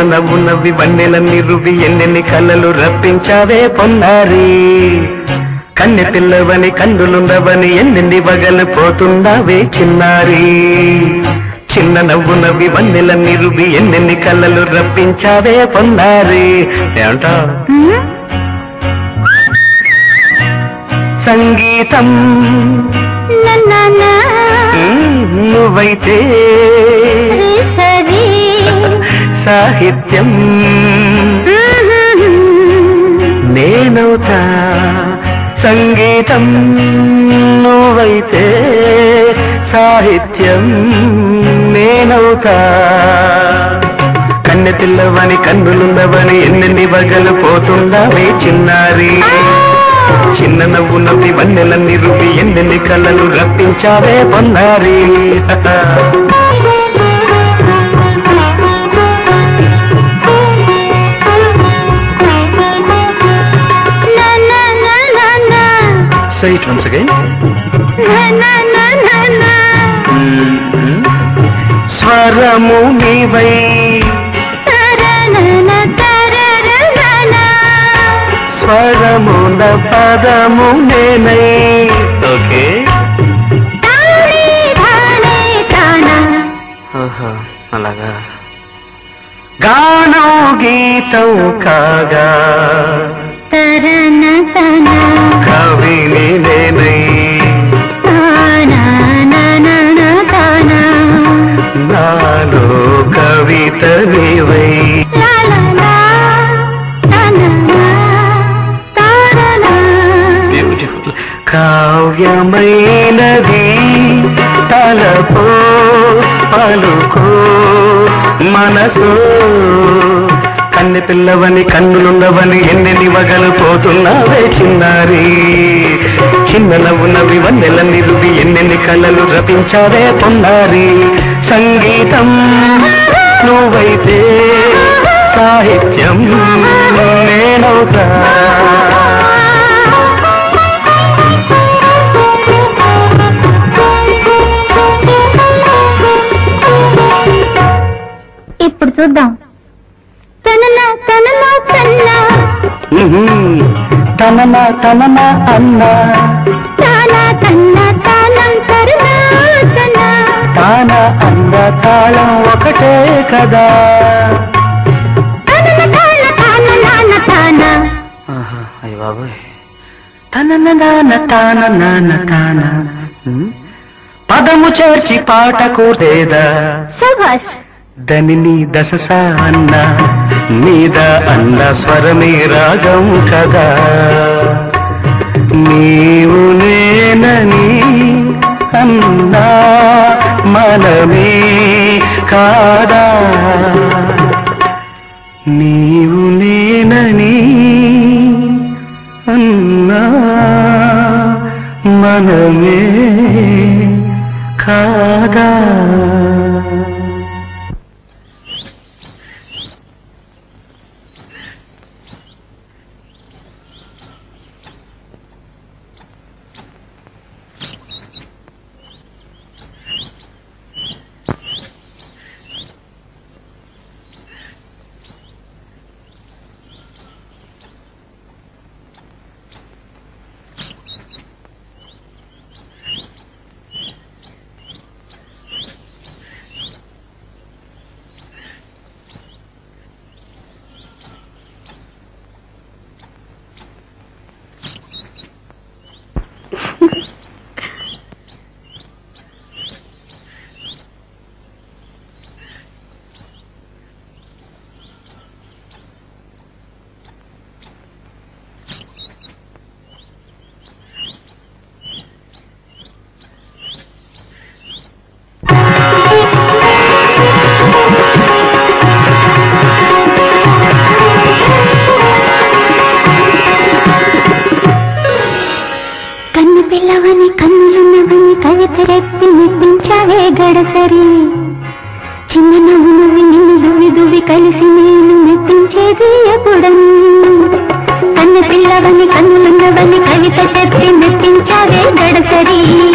నవ్వు నవ్వి వన్నెల నిరువి ఎన్నెన్ని కళ్ళలు రప్పించావే పొన్నారి కన్నె పిల్లవని కన్నులుండవని ఎన్నెన్ని వగలు పోతుండావే చిన్నారి చిన్న నవ్వు నవ్వి వన్నెల నిరువి ఎన్నెన్ని కళ్ళలు రప్పించావే పొన్నారి ఏమంటా హ్మ్? సంగీతం నన్నన మ్మ్, నువ్వైతే రే సరి సాహిత్యం నేనవుతా సంగీతం నువ్వైతే సాహిత్యం నేనవుతా కన్నె పిల్లవని కన్నులున్నవని ఎన్నెన్ని వగలు పోతుందావే చిన్నారి చిన్న నవ్వు నవ్వి వన్నెల నిరువి ఎన్నెన్ని కళ్ళలు రప్పించావే పొన్నారి నా నా నా నా నా Say it once again. నా నా నా నా నా స్వరము నీవై తరనన తరరనన స్వరమున పదము నేనై ఓకే తానే తానే తానా అలాగా గానం గీతం కాగా తరన తన కవిని నేనై తానా నా నా నా తానా నాలో కవిత నీవై లా లా లా తానా తారనా బ్యూటిఫుల్ కావ్యమైనది తలపో పలుకో మనసు కన్నె పిల్లవని కన్నులుండవని ఎన్నెన్ని వగలు పోతున్నావే చిన్నారి చిన్న నవ్వు నవ్వి వన్నెల నిరువి ఎన్నెన్ని కళ్ళలు రపించావే పొన్నారి సంగీతం నువ్వైతే సాహిత్యం నేనవుతా ఇప్పుడు చూద్దాం తనన తనన తన్న తనన తనన అన్న తాన తన్న తానం తరుణ తన తాన అన్న తాళం ఒకటే కదా తనన తాన తాన నాన తాన అయ్య బాబోయ్ తనన నాన తాన నాన తాన ఉమ్. పదము చేర్చి పాట కూడేదా శభాష్ దనిని దశస అన్న మీద అన్న స్వరమే రాగం కదా నీవు నేనని అన్నా మనమే కాదా నీవు నేనని అన్నా మనమే కాదా కన్ను పిల్లవని కన్నులున్నవని కవిత రెప్పి మెప్పించావే గడసరి చిన్న నవ్వు నవ్వి నిన్ను దువ్వి దువ్వి కలిసి నేను మెప్పించేది ఎప్పుడని కన్ను పిల్లవని కన్నులున్నవని కవిత చెప్పి మెప్పించావే గడసరి